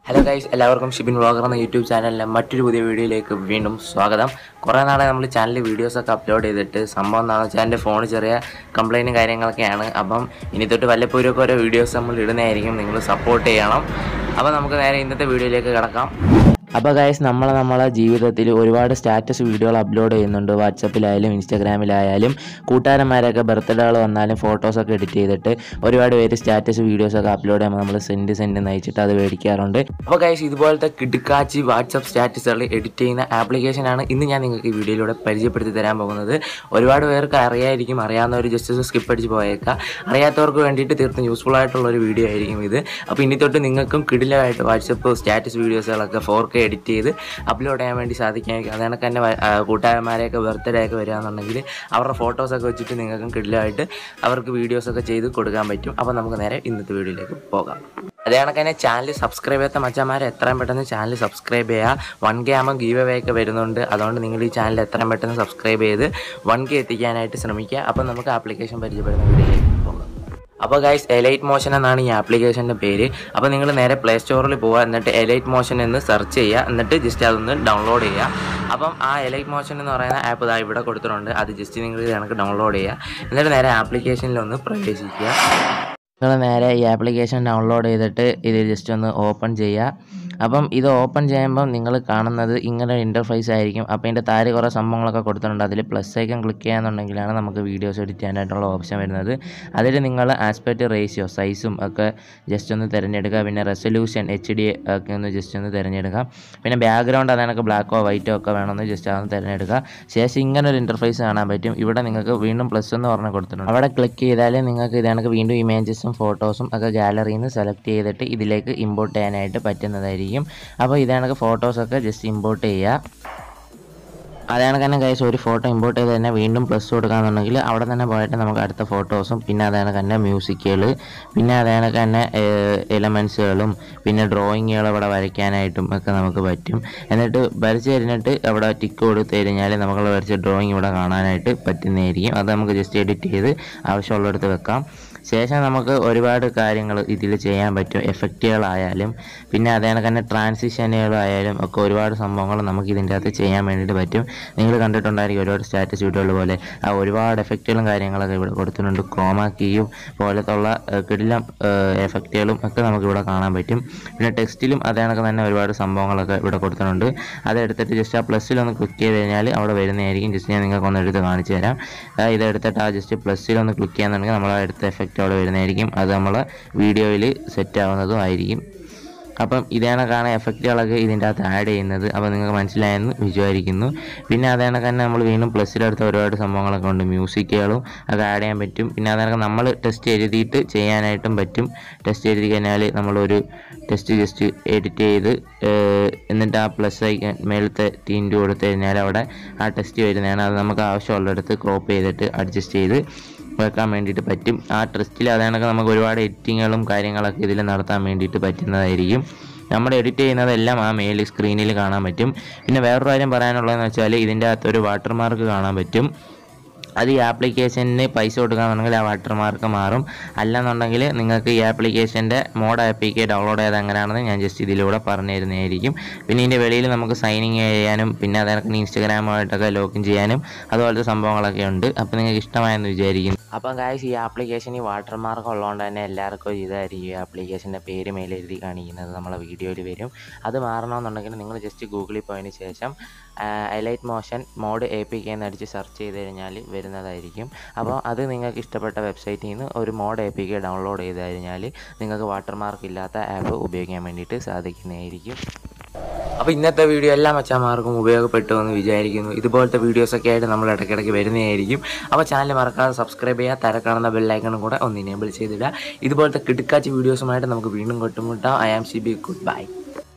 hello guys എല്ലാവർക്കും Shibin vlogger എന്ന YouTube ചാനലിലെ മറ്റൊരു പുതിയ വീഡിയോയിലേക്ക് വീണ്ടും സ്വാഗതം കുറേ നാളെ നമ്മൾ ചാനലിൽ വീഡിയോസൊക്കെ അപ്ലോഡ് ചെയ്തിട്ട് സംഭവം എന്താണെന്ന് വെച്ചാൽ എൻ്റെ ഫോൺ ചെറിയ കംപ്ലൈൻറ്റും കാര്യങ്ങളൊക്കെയാണ് അപ്പം ഇനി തൊട്ട് വല്ലപ്പോഴൊക്കെ ഓരോ വീഡിയോസ് നമ്മൾ ഇടുന്നതായിരിക്കും നിങ്ങൾ സപ്പോർട്ട് ചെയ്യണം അപ്പോൾ നമുക്ക് നേരെ ഇന്നത്തെ വീഡിയോയിലേക്ക് കിടക്കാം അപ്പോൾ ഗൈസ് നമ്മൾ നമ്മളെ ജീവിതത്തിൽ ഒരുപാട് സ്റ്റാറ്റസ് വീഡിയോകൾ അപ്ലോഡ് ചെയ്യുന്നുണ്ട് വാട്സപ്പിലായാലും ഇൻസ്റ്റാഗ്രാമിലായാലും കൂട്ടുകാരന്മാരൊക്കെ ബർത്ത്ഡേകൾ വന്നാലും ഫോട്ടോസൊക്കെ എഡിറ്റ് ചെയ്തിട്ട് ഒരുപാട് പേര് സ്റ്റാറ്റസ് വീഡിയോസൊക്കെ അപ്ലോഡ് ചെയ്യുമ്പോൾ നമ്മൾ സെൻഡ് സെൻഡ് നയിച്ചിട്ട് അത് മേടിക്കാറുണ്ട് അപ്പോൾ ഗൈസ് ഇതുപോലത്തെ കിടുക്കാച്ചി വാട്സപ്പ് സ്റ്റാറ്റസുകൾ എഡിറ്റ് ചെയ്യുന്ന ആപ്ലിക്കേഷനാണ് ഇന്ന് ഞാൻ നിങ്ങൾക്ക് ഈ വീഡിയോയിലൂടെ പരിചയപ്പെടുത്തി തരാൻ പോകുന്നത് ഒരുപാട് പേർക്ക് അറിയായിരിക്കും അറിയാവുന്നവർ ജസ്റ്റ് സ്കിപ്പ് അടിച്ച് പോയേക്കാം അറിയാത്തവർക്ക് വേണ്ടിയിട്ട് തീർത്തും യൂസ്ഫുൾ ആയിട്ടുള്ള ഒരു വീഡിയോ ആയിരിക്കും ഇത് അപ്പോൾ ഇനി തൊട്ട് നിങ്ങൾക്കും കിടിലമായിട്ട് വാട്സപ്പ് സ്റ്റാറ്റസ് വീഡിയോസുകളൊക്കെ ഫോർ കെ എഡിറ്റ് ചെയ്ത് അപ്ലോഡ് ചെയ്യാൻ വേണ്ടി സാധിക്കായിരിക്കും അത് കണക്ക് തന്നെ വ- ആ, കൂട്ടുകാരന്മാരെയൊക്കെ ബർത്ത്ഡേ ഒക്കെ വരികയാണെന്നുണ്ടെങ്കിൽ അവരുടെ ഫോട്ടോസൊക്കെ വെച്ചിട്ട് നിങ്ങൾക്കും കിടിലമായിട്ട് അവർക്ക് വീഡിയോസൊക്കെ ചെയ്ത് കൊടുക്കാൻ പറ്റും അപ്പോൾ നമുക്ക് നേരെ ഇന്നത്തെ വീഡിയോയിലേക്ക് പോകാം അതേ കണക്ക് തന്നെ ചാനൽ സബ്സ്ക്രൈബ് ചെയ്യാത്ത മച്ചന്മാരെ എത്രയും പെട്ടെന്ന് ചാനൽ സബ്സ്ക്രൈബ് ചെയ്യുക വൺ കെ ആകുമ്പോൾ ഗീവ് അവേ ഒക്കെ വരുന്നുണ്ട് അതുകൊണ്ട് നിങ്ങൾ ഈ ചാനൽ എത്രയും പെട്ടെന്ന് സബ്സ്ക്രൈബ് ചെയ്ത് വൺ കെ എത്തിക്കാനായിട്ട് ശ്രമിക്കുക അപ്പോൾ നമുക്ക് ആപ്ലിക്കേഷൻ പരിചയപ്പെടുന്ന വീഡിയോയിലേക്ക് പോകാം അപ്പോൾ ഗൈസ് എലൈറ്റ് മോഷൻ എന്നാണ് ഈ ആപ്ലിക്കേഷൻ്റെ പേര് അപ്പോൾ നിങ്ങൾ നേരെ പ്ലേ സ്റ്റോറിൽ പോവുക എന്നിട്ട് എലൈറ്റ് മോഷൻ എന്ന് സെർച്ച് ചെയ്യുക എന്നിട്ട് ജസ്റ്റ് അതൊന്ന് ഡൗൺലോഡ് ചെയ്യുക അപ്പം ആ എലൈറ്റ് മോഷൻ എന്ന് പറയുന്ന ആപ്പ് ഇതാ ഇവിടെ കൊടുത്തിട്ടുണ്ട് അത് ജസ്റ്റ് നിങ്ങൾ ഇത് കണക്ക് ഡൗൺലോഡ് ചെയ്യുക എന്നിട്ട് നേരെ ആപ്ലിക്കേഷനിൽ ഒന്ന് പ്രവേശിക്കുക നിങ്ങൾ നേരെ ഈ ആപ്ലിക്കേഷൻ ഡൗൺലോഡ് ചെയ്തിട്ട് ഇത് ജസ്റ്റ് ഒന്ന് ഓപ്പൺ ചെയ്യുക അപ്പം ഇത് ഓപ്പൺ ചെയ്യുമ്പം നിങ്ങൾ കാണുന്നത് ഇങ്ങനെ ഒരു ഇൻ്റർഫേസ് ആയിരിക്കും അപ്പോൾ ഇതിൻ്റെ താഴെ കുറേ സംഭവങ്ങളൊക്കെ കൊടുത്തിട്ടുണ്ട് അതിൽ പ്ലസ് ഐക്കൺ ക്ലിക്ക് ചെയ്യാന്നുണ്ടെങ്കിലാണ് നമുക്ക് വീഡിയോസ് എഡിറ്റ് ചെയ്യാനായിട്ടുള്ള ഓപ്ഷൻ വരുന്നത് അതിൽ നിങ്ങൾ ആസ്പെക്റ്റ് റേഷ്യോ സൈസും ഒക്കെ ജസ്റ്റ് ഒന്ന് തിരഞ്ഞെടുക്കുക പിന്നെ റെസൊല്യൂഷൻ എച്ച് ഡി ഒക്കെ ഒന്ന് ജസ്റ്റ് ഒന്ന് തിരഞ്ഞെടുക്കുക പിന്നെ ബാക്ക്ഗ്രൗണ്ട് അതിനൊക്കെ ബ്ലാക്കോ വൈറ്റോ ഒക്കെ വേണമെന്ന് ജസ്റ്റ് അതൊന്ന് തിരഞ്ഞെടുക്കുക ശേഷം ഇങ്ങനെ ഒരു ഇൻ്റർഫേസ് കാണാൻ പറ്റും ഇവിടെ നിങ്ങൾക്ക് വീണ്ടും പ്ലസ് എന്ന് പറഞ്ഞ് കൊടുത്തിട്ടുണ്ട് അവിടെ ക്ലിക്ക് ചെയ്താൽ നിങ്ങൾക്ക് ഇത് കണക്ക് വീണ്ടും ഇമേജസും ഫോട്ടോസും ഒക്കെ ഗാലറിയിൽ നിന്ന് സെലക്ട് ചെയ്തിട്ട് ഇതിലേക്ക് ഇമ്പോർട്ട് ചെയ്യാനായിട്ട് പറ്റുന്നതായിരിക്കും അപ്പോൾ ഇത് കണക്ക് ഫോട്ടോസൊക്കെ ജസ്റ്റ് ഇമ്പോർട്ട് ചെയ്യുക അതാണ് തന്നെ കൈസ് ഒരു ഫോട്ടോ ഇമ്പോർട്ട് ചെയ്ത് തന്നെ വീണ്ടും പ്ലസ് കൊടുക്കാന്നുണ്ടെങ്കിൽ അവിടെ തന്നെ പോയിട്ട് നമുക്ക് അടുത്ത ഫോട്ടോസും പിന്നെ അതാണ് തന്നെ മ്യൂസിക്കുകൾ പിന്നെ അതാണ് തന്നെ എലമെൻസുകളും പിന്നെ ഡ്രോയിങ്ങുകൾ ഇവിടെ വരയ്ക്കാനായിട്ടും ഒക്കെ നമുക്ക് പറ്റും എന്നിട്ട് വരച്ച് കഴിഞ്ഞിട്ട് അവിടെ ടിക്ക് കൊടുത്ത് കഴിഞ്ഞാൽ നമുക്ക് വരച്ച ഡ്രോയിങ് ഇവിടെ കാണാനായിട്ട് പറ്റുന്നതായിരിക്കും അത് നമുക്ക് ജസ്റ്റ് എഡിറ്റ് ചെയ്ത് ആവശ്യമുള്ളിടത്ത് വെക്കാം ശേഷം നമുക്ക് ഒരുപാട് കാര്യങ്ങൾ ഇതിൽ ചെയ്യാൻ പറ്റും എഫക്റ്റുകളായാലും പിന്നെ അതേ കണക്ക് തന്നെ ട്രാൻസിഷനുകളായാലും ഒക്കെ ഒരുപാട് സംഭവങ്ങൾ നമുക്ക് ഇതിൻ്റെ അകത്ത് ചെയ്യാൻ വേണ്ടിയിട്ട് പറ്റും നിങ്ങൾ കണ്ടിട്ടുണ്ടായിരിക്കും ഒരുപാട് സ്റ്റാറ്റസ് വീഡിയോകൾ പോലെ ആ ഒരുപാട് എഫക്റ്റുകളും കാര്യങ്ങളൊക്കെ ഇവിടെ കൊടുത്തിട്ടുണ്ട് ക്രോമാ കീയും പോലത്തുള്ള കിടിലം എഫക്റ്റുകളും ഒക്കെ നമുക്ക് ഇവിടെ കാണാൻ പറ്റും പിന്നെ ടെക്സ്റ്റിലും അതേ കണക്ക് തന്നെ ഒരുപാട് സംഭവങ്ങളൊക്കെ ഇവിടെ കൊടുത്തിട്ടുണ്ട് അതെടുത്തിട്ട് ജസ്റ്റ് ആ പ്ലസ്സിലൊന്ന് ക്ലിക്ക് ചെയ്ത് കഴിഞ്ഞാൽ അവിടെ വരുന്നതായിരിക്കും ജസ്റ്റ് ഞാൻ നിങ്ങൾക്ക് ഒന്ന് എടുത്ത് കാണിച്ചു തരാം ആ, ഇതെടുത്തിട്ട് ആ ജസ്റ്റ് പ്ലസ്സിലൊന്ന് ക്ലിക്ക് ചെയ്യാന്നുണ്ടെങ്കിൽ നമ്മൾ അടുത്ത എഫക്റ്റ് അവിടെ വരുന്നതായിരിക്കും അത് നമ്മൾ വീഡിയോയിൽ സെറ്റ് ആവുന്നതും ആയിരിക്കും അപ്പം ഇതാണ് കാണാൻ എഫക്റ്റുകളൊക്കെ ഇതിൻ്റെ അകത്ത് ആഡ് ചെയ്യുന്നത് അപ്പോൾ നിങ്ങൾക്ക് മനസ്സിലായെന്ന് വിചാരിക്കുന്നു പിന്നെ അതേണക്ക് തന്നെ നമ്മൾ വീണ്ടും പ്ലസ്സിലെടുത്ത ഒരുപാട് സംഭവങ്ങളൊക്കെ ഉണ്ട് മ്യൂസിക്കുകളും അത് ആഡ് ചെയ്യാൻ പറ്റും പിന്നെ അതേണക്ക് നമ്മൾ ടെസ്റ്റ് എഴുതിയിട്ട് ചെയ്യാനായിട്ടും പറ്റും ടെസ്റ്റ് എഴുതി കഴിഞ്ഞാൽ നമ്മളൊരു ടെസ്റ്റ് ജസ്റ്റ് എഡിറ്റ് ചെയ്ത് ഏഹ്, എന്നിട്ട് ആ പ്ലസ് ഐക്കൺ മേളത്തെ ടീൻറ്റ് കൊടുത്തു കഴിഞ്ഞാൽ അവിടെ ആ ടെസ്റ്റ് വരുന്നതാണ് അത് നമുക്ക് ആവശ്യമുള്ളിടത്ത് ക്രോപ്പ് ചെയ്തിട്ട് അഡ്ജസ്റ്റ് ചെയ്ത് വെക്കാൻ വേണ്ടിയിട്ട് പറ്റും ആ ടെസ്റ്റിൽ അതാണൊക്കെ നമുക്ക് ഒരുപാട് എഡിറ്റിങ്ങുകളും കാര്യങ്ങളൊക്കെ ഇതിൽ നടത്താൻ വേണ്ടിയിട്ട് പറ്റുന്നതായിരിക്കും നമ്മൾ എഡിറ്റ് ചെയ്യുന്നതെല്ലാം ആ മെയിൽ സ്ക്രീനിൽ കാണാൻ പറ്റും പിന്നെ വേറൊരു കാര്യം പറയാനുള്ളതെന്ന് വെച്ചാൽ ഇതിൻ്റെ അകത്ത് ഒരു വാട്ടർമാർക്ക് കാണാൻ പറ്റും അത് ഈ ആപ്ലിക്കേഷന് പൈസ കൊടുക്കുകയാണെന്നുണ്ടെങ്കിൽ ആ വാട്ടർമാർക്ക് മാറും അല്ലെന്നുണ്ടെങ്കിൽ നിങ്ങൾക്ക് ഈ ആപ്ലിക്കേഷൻ്റെ മോഡ് ആപ്പിക്ക് ഡൗൺലോഡ് ചെയ്ത് എങ്ങനെയാണെന്ന് ഞാൻ ജസ്റ്റ് ഇതിലൂടെ പറഞ്ഞു തരുന്നതായിരിക്കും പിന്നെ ഇതിൻ്റെ വെളിയിൽ നമുക്ക് സൈനിങ് ചെയ്യാനും പിന്നെ അതൊക്കെ ഇൻസ്റ്റഗ്രാമായിട്ടൊക്കെ ലോഗിൻ ചെയ്യാനും അതുപോലത്തെ സംഭവങ്ങളൊക്കെ ഉണ്ട് അപ്പോൾ നിങ്ങൾക്ക് ഇഷ്ടമായെന്ന് വിചാരിക്കുന്നു അപ്പം ഗായ്സ് ഈ ആപ്ലിക്കേഷൻ ഈ വാട്ടർമാർക്ക് ഉള്ളതുകൊണ്ട് തന്നെ എല്ലാവർക്കും ഇതായിരിക്കും ഈ ആപ്ലിക്കേഷൻ്റെ പേര് മേലെഴുതി കാണിക്കുന്നത് നമ്മളെ വീഡിയോയിൽ വരും അത് മാറണമെന്നുണ്ടെങ്കിൽ നിങ്ങൾ ജസ്റ്റ് ഗൂഗിളിൽ പോയതിന് ശേഷം elite motion mod A P K എന്ന് അടിച്ച് സെർച്ച് ചെയ്ത് കഴിഞ്ഞാൽ വരുന്നതായിരിക്കും അപ്പോൾ അത് നിങ്ങൾക്ക് ഇഷ്ടപ്പെട്ട വെബ്സൈറ്റിൽ നിന്ന് ഒരു mod A P K download ചെയ്ത് കഴിഞ്ഞാൽ നിങ്ങൾക്ക് വാട്ടർമാർക്ക് ഇല്ലാത്ത ആപ്പ് ഉപയോഗിക്കാൻ വേണ്ടിയിട്ട് സാധിക്കുന്നതായിരിക്കും അപ്പോൾ ഇന്നത്തെ വീഡിയോ എല്ലാ മച്ചാന്മാർക്കും ഉപയോഗപ്പെട്ടു എന്ന് വിചാരിക്കുന്നു ഇതുപോലത്തെ വീഡിയോസൊക്കെ ആയിട്ട് നമ്മൾ ഇടയ്ക്കിടയ്ക്ക് വരുന്നതായിരിക്കും അപ്പോൾ ചാനൽ മറക്കാതെ സബ്സ്ക്രൈബ് ചെയ്യുക തര കാണുന്ന ബെല്ലൈക്കണും കൂടെ ഒന്ന് ഇനേബിൾ ചെയ്തിടുക ഇതുപോലത്തെ കിടുക്കാച്ച വീഡിയോസുമായിട്ട് നമുക്ക് വീണ്ടും കൊട്ടുമുട്ടാം I am C B good bye